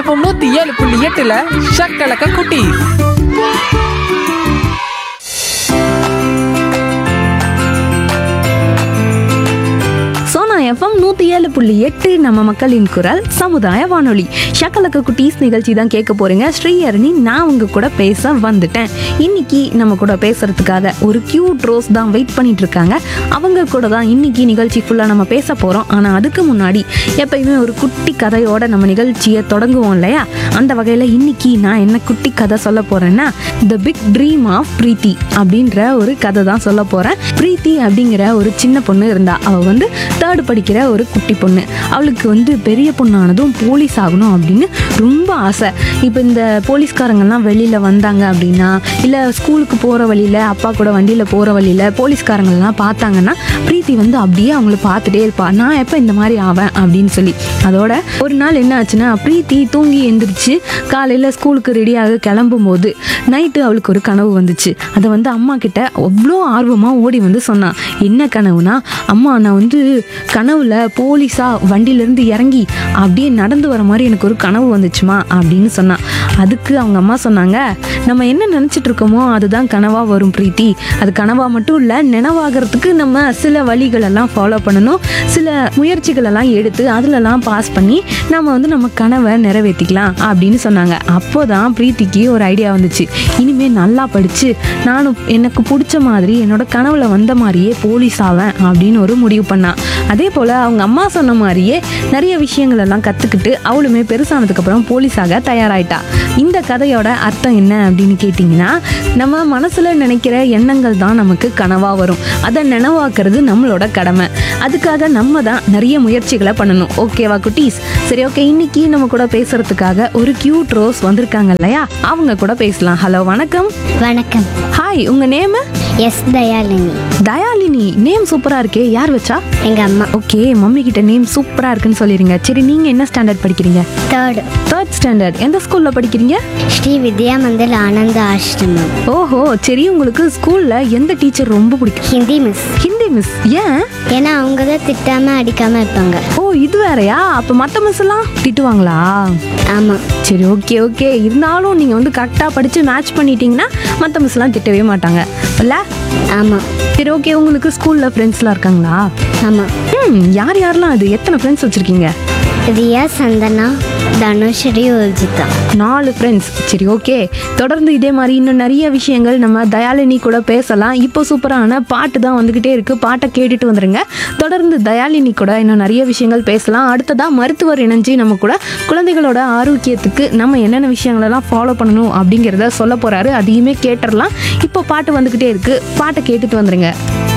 FM நூத்தி ஏழு புள்ளி எட்டுல ஷக்கலக்க குட்டி சோனா எஃப்எம் நூற்றி ஏழு புள்ளி எட்டு நம்ம மக்களின் குரல் சமுதாய வானொலி ஷக்கலக்க குட்டீஸ் நிகழ்ச்சி தான் கேட்க போறீங்க ஸ்ரீஹரணி நான் உங்க கூட பேச வந்துட்டேன் இன்னைக்கு நம்ம கூட பேசுறதுக்காக ஒரு கியூட் ரோஸ் தான் வெயிட் பண்ணிட்டு இருக்காங்க அவங்க கூட தான் இன்னைக்கு நிகழ்ச்சி ஃபுல்லாக நம்ம பேச போகிறோம் ஆனால் அதுக்கு முன்னாடி எப்பயுமே ஒரு குட்டி கதையோட நம்ம நிகழ்ச்சியை தொடங்குவோம் இல்லையா அந்த வகையில் இன்னைக்கு நான் என்ன குட்டி கதை சொல்ல போறேன்னா the big dream of Preethi அப்படின்ற ஒரு கதை தான் சொல்ல போறேன் பிரீத்தி அப்படிங்கிற ஒரு சின்ன பொண்ணு இருந்தா அவ வந்து தேர்ட் படிக்கிற ஒரு குட்டி பொண்ணு அவளுக்கு வந்து பெரிய பொண்ணானதும் போலீஸ் ஆகணும் அப்படின்னு ரொம்ப ஆசை இப்போ இந்த போலீஸ்காரங்கெல்லாம் வெளியில வந்தாங்க அப்படின்னா இல்லை ஸ்கூலுக்கு போகிற வழியில அப்பா கூட வண்டியில் போகிற வழியில போலீஸ்காரங்கள்லாம் பார்த்தாங்கன்னா பிரீத்தி வந்து அப்படியே அவங்கள பார்த்துட்டே இருப்பா நான் எப்போ இந்த மாதிரி ஆவேன் அப்படின்னு சொல்லி அதோட ஒரு நாள் என்ன ஆச்சுன்னா பிரீத்தி தூங்கி எந்திரிச்சு காலையில் ஸ்கூலுக்கு ரெடியாக கிளம்பும் போது நைட்டு அவளுக்கு ஒரு கனவு வந்துச்சு அதை வந்து அம்மா கிட்ட அவ்வளோ ஆர்வமாக ஓடி வந்து சொன்னான் என்ன கனவுனா அம்மா நான் வந்து கனவுல போலீஸா வண்டியிலேருந்து இறங்கி அப்படியே நடந்து வர மாதிரி எனக்கு ஒரு கனவு வந்துச்சுமா அப்படின்னு சொன்னான் அதுக்கு அவங்க அம்மா சொன்னாங்க நம்ம என்ன நினச்சிட்டு இருக்கோமோ அதுதான் கனவா வரும் பிரீத்தி அது கனவா மட்டும் இல்லை நினைவாகிறதுக்கு நம்ம சில வழிகள் எல்லாம் ஃபாலோ பண்ணணும் சில முயற்சிகள் எல்லாம் எடுத்து அதுலலாம் பாஸ் பண்ணி நம்ம வந்து நம்ம கனவை நிறைவேற்றிக்கலாம் அப்படின்னு சொன்னாங்க அப்போதான் பிரீத்திக்கு ஒரு ஐடியா வந்துச்சு இனிமே நல்லா படிச்சு நானும் எனக்கு பிடிச்ச மாதிரி என்னோட கனவுல வந்த மாதிரியே போலீஸ் ஆவேன் அப்படின்னு ஒரு முடிவு பண்ணா அதே போல அவங்க அம்மா சொன்ன மாதிரியே நிறைய விஷயங்கள் எல்லாம் கத்துக்கிட்டு அவளுமே பெருசானதுக்கு அப்புறம் போலீஸாக தயாராயிட்டா இந்த கதையோட அர்த்தம் என்ன அப்படின்னு கேட்டிங்கன்னா நம்ம மனசுல நினைக்கிற எண்ணங்கள் தான் நமக்கு கனவா வரும் அதை நினைவாக்குறது நம்மளோட கடமை அதுக்காக நம்ம தான் நிறைய முயற்சிகளை பண்ணணும் ஓகேவா குட்டீஸ் சரி ஓகே இன்னைக்கு நம்ம கூட பேசுறதுக்காக ஒரு கியூட் ரோஸ் வந்திருக்காங்க இல்லையா அவங்க கூட பேசலாம் ஹலோ வணக்கம் வணக்கம் ஹாய் உங்க name is Dayalini Dayalini name சூப்பரா இருக்கே யார் வச்சா எங்கள் அம்மா ஓகே மம்மி கிட்ட நேம் சூப்பரா இருக்குன்னு சொல்லிருங்க சரி நீங்க என்ன ஸ்டாண்டர்ட் படிக்கிறீங்க தேர்டு தேர்ட் ஸ்டாண்டர்ட் எந்த ஸ்கூல்ல படிக்கிறீங்க ஸ்ரீ வித்யா மந்திர் ஆனந்த ஆசிரமம் ஓஹோ சரி உங்களுக்கு ஸ்கூல்ல எந்த டீச்சர் ரொம்ப பிடிக்கும் ஹிந்தி மிஸ் ஹிந்தி மிஸ் ஏன் ஏன்னா அவங்க தான் திட்டாமல் அடிக்காமல் இருப்பாங்க ஓ இது வேறயா அப்ப மத்த மிஸ் எல்லாம் திட்டுவாங்களா ஆமாம் சரி ஓகே ஓகே இருந்தாலும் நீங்க வந்து கரெக்டா படிச்சு மேட்ச் பண்ணிட்டீங்கன்னா மத்த மிஸ் எல்லாம் திட்டவே மாட்டாங்க இல்ல ஆமாம் சரி ஓகே உங்களுக்கு ஸ்கூல்ல ஃப்ரெண்ட்ஸ்லாம் இருக்காங்களா ஆமாம் ம் யார் யாரெல்லாம் அது எத்தனை ஃப்ரெண்ட்ஸ் வச்சிருக்கீங்க ரியா சந்தனா தனுஸ்ரீ உர்ஜிதா நாலு ஃப்ரெண்ட்ஸ் சரி ஓகே தொடர்ந்து இதே மாதிரி இன்னும் நிறைய விஷயங்கள் நம்ம தயாலினி கூட பேசலாம் இப்போ சூப்பரான பாட்டு தான் வந்துக்கிட்டே இருக்கு பாட்டை கேட்டுட்டு வந்துருங்க தொடர்ந்து தயாலினி கூட இன்னும் நிறைய விஷயங்கள் பேசலாம் அடுத்ததாக மருத்துவர் இணைஞ்சு நம்ம கூட குழந்தைகளோட ஆரோக்கியத்துக்கு நம்ம என்னென்ன விஷயங்களெல்லாம் ஃபாலோ பண்ணணும் அப்படிங்கிறத சொல்ல போறாரு அதையுமே கேட்டுடலாம் இப்போ பாட்டு வந்துக்கிட்டே இருக்கு பாட்டை கேட்டுட்டு வந்துருங்க